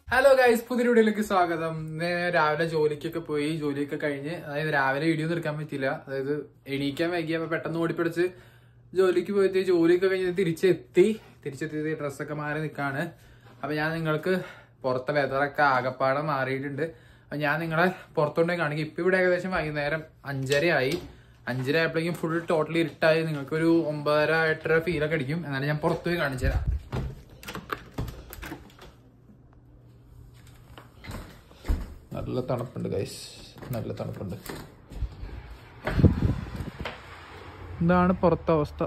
Hello guys പുതിയ വീഡിയോയിലേക്ക് സ്വാഗതം ഇന്ന് രാവിലെ ജോലിക്കൊക്കെ പോയി ജോലിയൊക്കെ കഴിഞ്ഞ് അതായത് രാവിലെ വീഡിയോ ഒന്നും എടുക്കാൻ പറ്റില്ല അതായത് എണീക്കാൻ വൈകിയപ്പോ പെട്ടെന്ന് ഓടിപ്പിടിച്ച് ജോലിക്ക് പോയിട്ട് ജോലിയൊക്കെ കഴിഞ്ഞ് തിരിച്ചെത്തി തിരിച്ചെത്തി ഡ്രസ്സൊക്കെ മാറി നിൽക്കാണ് അപ്പൊ ഞാൻ നിങ്ങൾക്ക് പുറത്തെ വെതറൊക്കെ ആകപ്പാടെ മാറിയിട്ടുണ്ട് അപ്പൊ ഞാൻ നിങ്ങളെ പുറത്തോണ്ടേ കാണിക്കും ഇപ്പൊ ഇവിടെ ഏകദേശം വൈകുന്നേരം അഞ്ചരയായി അഞ്ചര ആയപ്പോഴേക്കും ഫുൾ ടോട്ടലി ഇരുട്ടായി നിങ്ങൾക്കൊരു ഒമ്പതര എട്ടര ഫീലൊക്കെ അടിക്കും എന്നാലും ഞാൻ പുറത്തു പോയി കാണിച്ചു തരാം നല്ല തണുപ്പുണ്ട് ഗൈസ് നല്ല തണുപ്പുണ്ട് ഇതാണ് പുറത്തെ അവസ്ഥ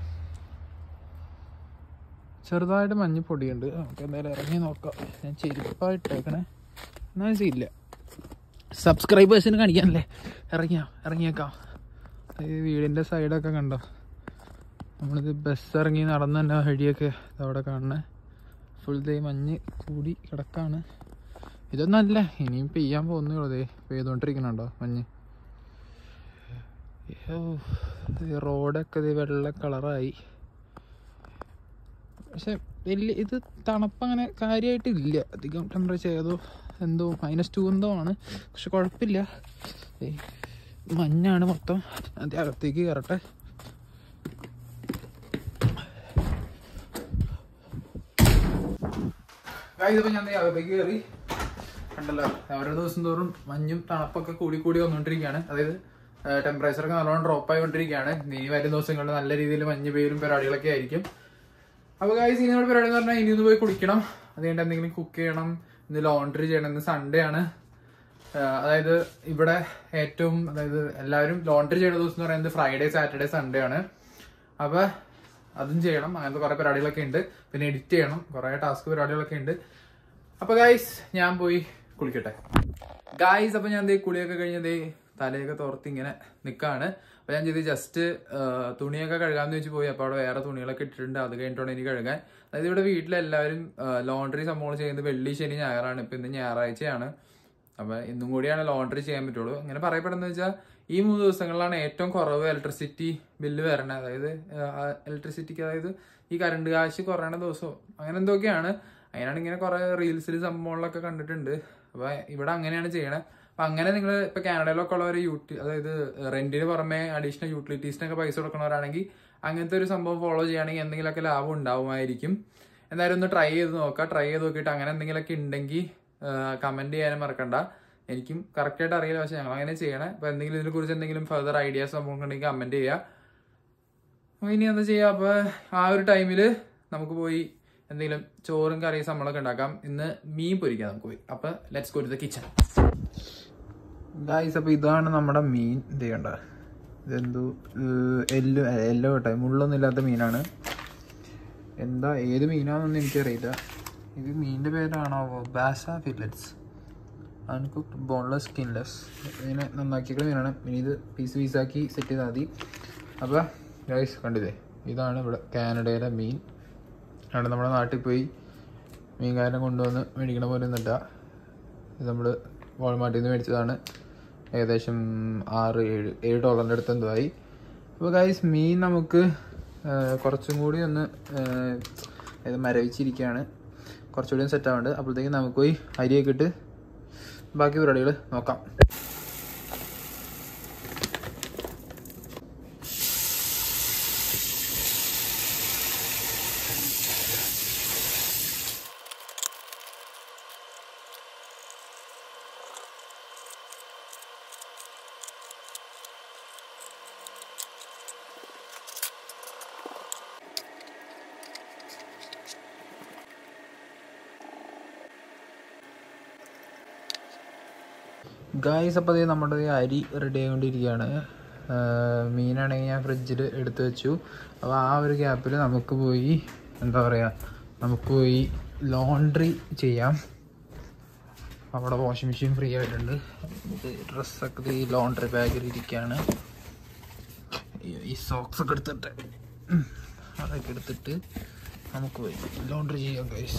ചെറുതായിട്ട് മഞ്ഞ് പൊടിയുണ്ട് നമുക്ക് എന്തായാലും ഇറങ്ങി നോക്കാം ഞാൻ ചെരുപ്പായിട്ടേക്കണേ എന്നാ ഇല്ല സബ്സ്ക്രൈബേഴ്സിന് കാണിക്കാനല്ലേ ഇറങ്ങിയാ ഇറങ്ങിയേക്കാം ഈ വീടിൻ്റെ സൈഡൊക്കെ കണ്ടോ നമ്മളിത് ബസ് ഇറങ്ങി നടന്നു തന്നെ വഴിയൊക്കെ അവിടെ കാണണേ ഫുൾ ദേ മഞ്ഞ് കൂടി കിടക്കാണ് ഇതൊന്നല്ല ഇനിയും പെയ്യാൻ പോകുന്നേ ഉള്ളൂ ദേ പെയ്തോണ്ടിരിക്കണുണ്ടോ മഞ്ഞ് യ്യോ, ഈ റോഡൊക്കെ ഇത് വെള്ള കളറായി പക്ഷെ വലിയ ഇത് തണുപ്പ് അങ്ങനെ കാര്യമായിട്ടില്ല അധികം ടെമ്പറേച്ചർ ഏതോ എന്തോ മൈനസ് ടു എന്തോ ആണ് പക്ഷെ കുഴപ്പമില്ല ദേ, മഞ്ഞാണ് മൊത്തം അതിൻ്റെ അകത്തേക്ക് കയറട്ടെ ഇതിപ്പോ ഞാൻ ദേ അകത്തേക്ക് കയറി കണ്ടല്ലോ ഓരോ ദിവസം തോറും മഞ്ഞും തണുപ്പൊക്കെ കൂടി കൂടി വന്നുകൊണ്ടിരിക്കുകയാണ് അതായത് ടെമ്പറേച്ചർ ഒക്കെ നല്ലോണം ഡ്രോപ്പ് ആയിക്കൊണ്ടിരിക്കുകയാണ് ഇനി വരും ദിവസങ്ങളിൽ നല്ല രീതിയിൽ മഞ്ഞ് പെയ്യലും പരിപാടികളൊക്കെ ആയിരിക്കും അപ്പൊ ഗായ്സ് ഇനി നമ്മുടെ പരിപാടി എന്ന് പറഞ്ഞാൽ ഇനി ഒന്ന് പോയി കുളിക്കണം അത് കഴിഞ്ഞിട്ട് എന്തെങ്കിലും കുക്ക് ചെയ്യണം ഇന്ന് ലോണ്ടറി ചെയ്യണം ഇന്ന് സൺഡേ ആണ് ആഹ് അതായത് ഇവിടെ ഏറ്റവും അതായത് എല്ലാവരും ലോണ്ടറി ചെയ്യുന്ന ദിവസം എന്ന് പറയുന്നത് ഫ്രൈഡേ സാറ്റർഡേ സൺഡേ ആണ് അപ്പൊ അതും ചെയ്യണം അങ്ങനത്തെ കുറെ പരിപാടികളൊക്കെ ഉണ്ട് പിന്നെ എഡിറ്റ് ചെയ്യണം കുറെ ടാസ്ക് പരിപാടികളൊക്കെ ഉണ്ട് അപ്പൊ ഗായ്സ് ഞാൻ പോയി കുളിക്കട്ടെ ഗായ്സ് അപ്പൊ ഞാൻ ദേ കുളിയൊക്കെ കഴിഞ്ഞ് ദേ തലയൊക്കെ തോർത്ത് ഇങ്ങനെ നിക്കാണ് അപ്പൊ ഞാൻ ചെയ്ത് ജസ്റ്റ് തുണിയൊക്കെ കഴുകാന്ന് വെച്ച് പോയി അപ്പൊ അവിടെ വേറെ തുണികളൊക്കെ ഇട്ടിട്ടുണ്ട് അത് കഴിഞ്ഞിട്ടാണ് എനിക്ക് കഴുകാൻ അതായത് ഇവിടെ വീട്ടിലെല്ലാവരും ലോണ്ടറി സംഭവങ്ങൾ ചെയ്യുന്നത് വെള്ളി ശനി ഞായറാണ് ഇപ്പൊ ഇന്ന് ഞായറാഴ്ചയാണ് അപ്പൊ ഇന്നും കൂടിയാണ് ലോണ്ടറി ചെയ്യാൻ പറ്റുള്ളൂ അങ്ങനെ പറയപ്പെടുന്നത് വെച്ചാൽ ഈ മൂന്ന് ദിവസങ്ങളിലാണ് ഏറ്റവും കുറവ് ഇലക്ട്രിസിറ്റി ബില്ല് വരണത് അതായത് ഇലക്ട്രിസിറ്റിക്ക് അതായത് ഈ കറണ്ട് കാശ് കുറയണ ദിവസവും അങ്ങനെ എന്തൊക്കെയാണ് അങ്ങനെയാണ് ഇങ്ങനെ കുറെ റീൽസിൽ സംഭവങ്ങളിലൊക്കെ കണ്ടിട്ടുണ്ട് അപ്പൊ ഇവിടെ അങ്ങനെയാണ് ചെയ്യണത് അപ്പൊ അങ്ങനെ നിങ്ങൾ ഇപ്പൊ കാനഡയിലൊക്കെ ഉള്ളവർ യൂട്ടി അതായത് റെന്റിന് പുറമെ അഡീഷണൽ യൂട്ടിലിറ്റീസിനൊക്കെ പൈസ കൊടുക്കണവരാണെങ്കിൽ അങ്ങനത്തെ ഒരു സംഭവം ഫോളോ ചെയ്യുകയാണെങ്കിൽ എന്തെങ്കിലുമൊക്കെ ലാഭം ഉണ്ടാവുമായിരിക്കും എന്തായാലും ഒന്ന് ട്രൈ ചെയ്ത് നോക്കാം ട്രൈ ചെയ്ത് നോക്കിയിട്ട് അങ്ങനെ എന്തെങ്കിലുമൊക്കെ ഉണ്ടെങ്കിൽ കമന്റ് ചെയ്യാനും മറക്കണ്ട എനിക്കും കറക്റ്റ് ആയിട്ട് അറിയില്ല പക്ഷെ ഞങ്ങൾ അങ്ങനെ ചെയ്യണേ അപ്പൊ എന്തെങ്കിലും ഇതിനെ കുറിച്ച് എന്തെങ്കിലും ഫർദർ ഐഡിയാസ് സംഭവം ഉണ്ടെങ്കിൽ കമന്റ് ചെയ്യുക അപ്പൊ ഇനി എന്താ ചെയ്യാ അപ്പൊ ആ ഒരു ടൈമില് നമുക്ക് പോയി എന്തെങ്കിലും ചോറും കറിയും നമ്മളൊക്കെ ഉണ്ടാക്കാം ഇന്ന് മീൻ പൊരിക്കാം നമുക്ക് പോയി അപ്പൊ let's go to the kitchen guys അപ്പൊ ഇതാണ് നമ്മുടെ മീൻ ഇത് കണ്ട ഇതെന്തോ എല്ലോ എല്ലോ കേട്ടെ മുള്ളൊന്നും ഇല്ലാത്ത മീനാണ് എന്താ ഏത് മീനാണെന്നൊന്നും എനിക്കറിയില്ല ഇത് മീനിന്റെ പേരാണോ basa fillets uncooked boneless skinless ഇങ്ങനെ നന്നാക്കിയിട്ടുള്ള മീനാണ് ഇനി ഇത് പീസ് പീസാക്കി സെറ്റ് ചെയ്താൽ മതി അപ്പോൾ ഗൈസ് കണ്ടില്ലേ ഇതാണ് ഇവിടെ കാനഡയിലെ മീൻ ആണ് നമ്മുടെ നാട്ടിൽ പോയി മീൻകാരനെ കൊണ്ടുവന്ന് മേടിക്കണ പോലെ ഒന്നുമില്ല ഇത് നമ്മൾ വാൾമാർട്ടിൽ നിന്ന് മേടിച്ചതാണ് ഏകദേശം ആറ് ഏഴ് ഏഴ് ഡോളറിൻ്റെ അടുത്ത് എന്തോ ആയി അപ്പോൾ ഗൈസ് മീൻ നമുക്ക് ആ, കുറച്ചും കൂടി ഒന്ന് ആ, ഇത് മരവിച്ചിരിക്കുകയാണ് കുറച്ചുകൂടി സെറ്റ് ആവുന്നുണ്ട് അപ്പോഴത്തേക്കും നമുക്ക് പോയി അരിയൊക്കെ ഇട്ട് ബാക്കി പരിപാടികൾ നോക്കാം ഗായ്സ് അപ്പോൾ അതേ നമ്മുടെ ഈ അരി റെഡി ആയിക്കൊണ്ടിരിക്കുകയാണ് മീനാണെങ്കിൽ ഞാൻ ഫ്രിഡ്ജിൽ എടുത്തു വെച്ചു അപ്പോൾ ആ ഒരു ഗ്യാപ്പിൽ നമുക്ക് പോയി എന്താ പറയുക നമുക്ക് പോയി ലോണ്ട്രി ചെയ്യാം അവിടെ വാഷിംഗ് മെഷീൻ ഫ്രീ ആയിട്ടുണ്ട് ഇത് ഡ്രസ്സൊക്കെ ഈ ലോണ്ട്രി ബാഗിൽ ഇരിക്കുകയാണ് ഈ- ഈ സോക്സ് ഒക്കെ എടുത്തിട്ട് ഉം, അതൊക്കെ എടുത്തിട്ട് നമുക്ക് പോയി ലോണ്ട്രി ചെയ്യാം ഗൈസ്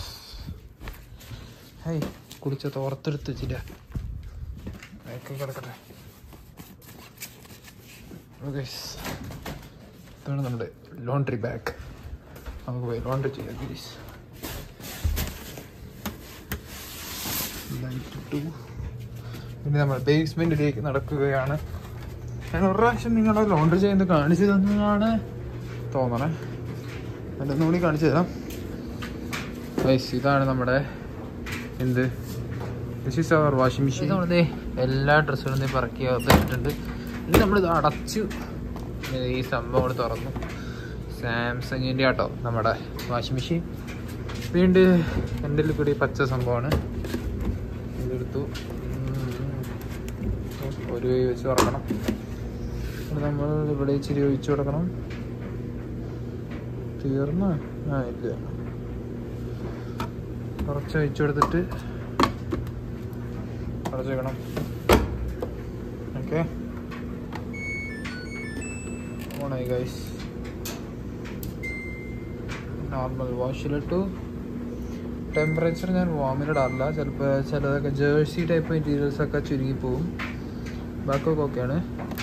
ഹൈ കുളിച്ച തോർത്തെടുത്ത് വെച്ചില്ല അതൊക്കെ കിടക്കട്ടെ ഓക്കെ ഇതാണ് നമ്മുടെ ലോണ്ട്രി ബാഗ് നമുക്ക് പോയി ലോണ്ട്രി ചെയ്യാം പ്ലീസ് ലൈറ്റ് ഇട്ടു പിന്നെ നമ്മൾ ബേസ്മെന്റിലേക്ക് നടക്കുകയാണ് ഞാൻ ഒരു പ്രാവശ്യം നിങ്ങളെ ലോണ്ടറി ചെയ്യുന്നത് കാണിച്ചു തന്നതാണ് തോന്നണേ അതിൻ്റെ ഒന്നുകൂടി കാണിച്ചു തരാം ഗൈസ് ഇതാണ് നമ്മുടെ എന്ത് this is our washing machine നമ്മളിത് എല്ലാ ഡ്രസ്സുകളും ദേ പറക്കി വെച്ചിട്ടുണ്ട് ഇനി നമ്മളിത് അടച്ചു ഇത് ഈ സംഭവം കൂടി തുറന്നു സാംസങ്ങിൻ്റെ ആട്ടോ നമ്മുടെ വാഷിംഗ് മെഷീൻ വീണ്ടും എൻ്റെ കൂടി പച്ച സംഭവമാണ് ഇതെടുത്തു ഉം. ഒരു കൈ വെച്ച് തുറക്കണം ഇത് നമ്മൾ ഇവിടെ ഇച്ചിരി ഒഴിച്ചു കൊടുക്കണം തീർന്ന ആ ഇല്ല കുറച്ച് ഒഴിച്ചു കൊടുത്തിട്ട് അടച്ചു വെക്കണം ഓക്കെ ഓണായി ഗൈസ് നോർമൽ വാഷിലിട്ടു ടെമ്പറേച്ചർ ഞാൻ വാമിലിടാറില്ല ചിലപ്പോൾ ചിലതൊക്കെ ജേഴ്സി ടൈപ്പ് മെറ്റീരിയൽസ് ഒക്കെ ചുരുങ്ങി പോവും ബാക്കൊക്കെ ഓക്കെയാണ്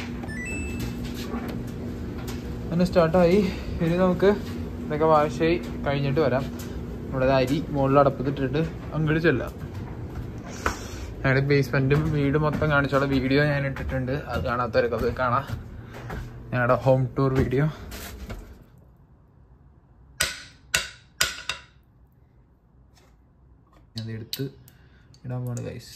അങ്ങനെ സ്റ്റാർട്ടായി ഇനി നമുക്ക് ഇതൊക്കെ വാഷായി കഴിഞ്ഞിട്ട് വരാം നമ്മുടെ അരി മുകളിൽ അടപ്പത്തിട്ടിട്ട് അങ്ങോട്ട് ചെല്ലാം ഞങ്ങളുടെ ബേസ്മെന്റും വീട് മൊത്തം കാണിച്ചോളാം വീഡിയോ ഞാൻ ഇട്ടിട്ടുണ്ട് അത് കാണാത്തവരൊക്കെ അത് കാണാം ഞങ്ങളുടെ ഹോം ടൂർ വീഡിയോ അത് എടുത്ത് ഇടാൻ പോണ് ഗൈസ്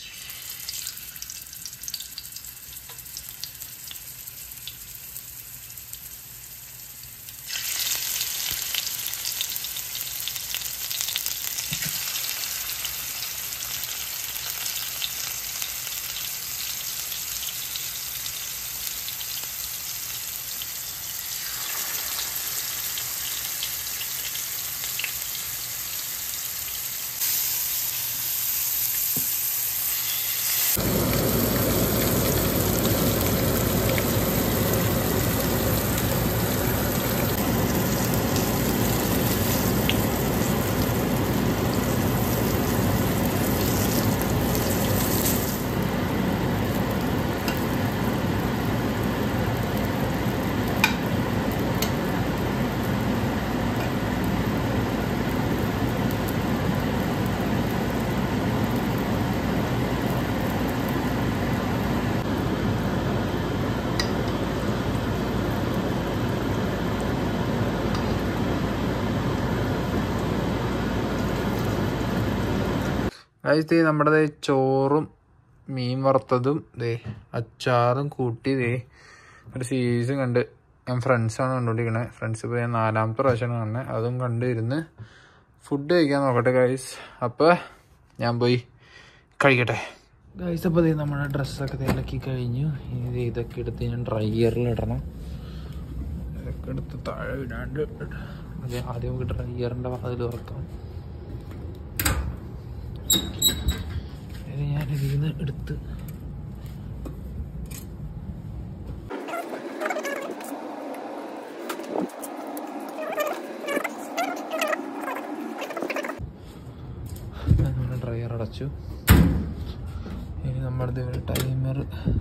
ഗൈസ് ദേ നമ്മുടെ ദേ ചോറും മീൻ വറുത്തതും ദേ അച്ചാറും കൂട്ടി ദേ ഒരു സീരീസും കണ്ട് ഞാൻ ഫ്രണ്ട്സാണ് കണ്ടുകൊണ്ടിരിക്കണത് ഫ്രണ്ട്സ് ഇപ്പോൾ ഞാൻ നാലാമത്തെ പ്രാവശ്യമാണ് കാണുന്നത് അതും കണ്ടിരുന്ന് ഫുഡ് കഴിക്കാൻ നോക്കട്ടെ ഗൈസ് അപ്പോൾ ഞാൻ പോയി കഴിക്കട്ടെ ഗൈസ് അപ്പോൾ ദേ നമ്മുടെ ഡ്രസ്സൊക്കെ ഇളക്കി കഴിഞ്ഞു ഇത് ഇതൊക്കെ എടുത്ത് ഞാൻ ഡ്രൈയറിൽ ഇടണം ഇതൊക്കെ എടുത്ത് താഴെ ഇടാണ്ട് അതെ ആദ്യം നമുക്ക് ഡ്രൈയറിൻ്റെ വാതിൽ തുറക്കാം ഇത് ഞാൻ ഇതിൽ നിന്ന് എടുത്ത് നമ്മുടെ ഡ്രയർ അടച്ചു ഇനി നമ്മുടെ ഒരു ടൈമർ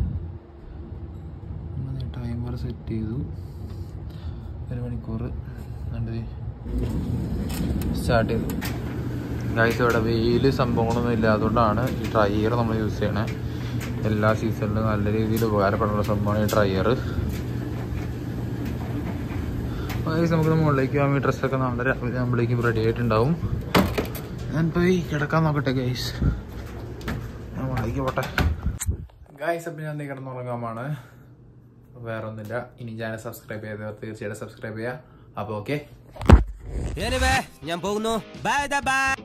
ടൈമർ സെറ്റ് ചെയ്തു ഒരു മണിക്കൂർ സ്റ്റാർട്ട് ചെയ്തു ഗൈസ് ഇവിടെ വെയിൽ സംഭവങ്ങളൊന്നും ഇല്ല അതുകൊണ്ടാണ് ഈ ഡ്രയർ നമ്മൾ യൂസ് ചെയ്യണേ എല്ലാ സീസണിലും നല്ല രീതിയിൽ ഉപകാരപ്പെടുന്ന സംഭവമാണ് ഈ ഡ്രയർ ഗൈസ് നമുക്ക് മുകളിലേക്ക് ആ ഡ്രസ്സൊക്കെ നാളെ രാവിലെ നമ്മളേക്കും റെഡി ആയിട്ടുണ്ടാവും ഞാൻ പോയി കിടക്കാൻ നോക്കട്ടെ ഗൈസ് ഞാൻ മുകളിലേക്ക് പോട്ടെ ഗൈസ് അപ്പം ഞാൻ കിടന്നുറങ്ങാമാണ് വേറെ ഒന്നുമില്ല ഇനി ചാനൽ സബ്സ്ക്രൈബ് ചെയ്തവർ തീർച്ചയായിട്ടും സബ്സ്ക്രൈബ് ചെയ്യുക അപ്പോൾ ഓക്കെ എനിവേ ഞാൻ പോകുന്നു ബൈ ബൈ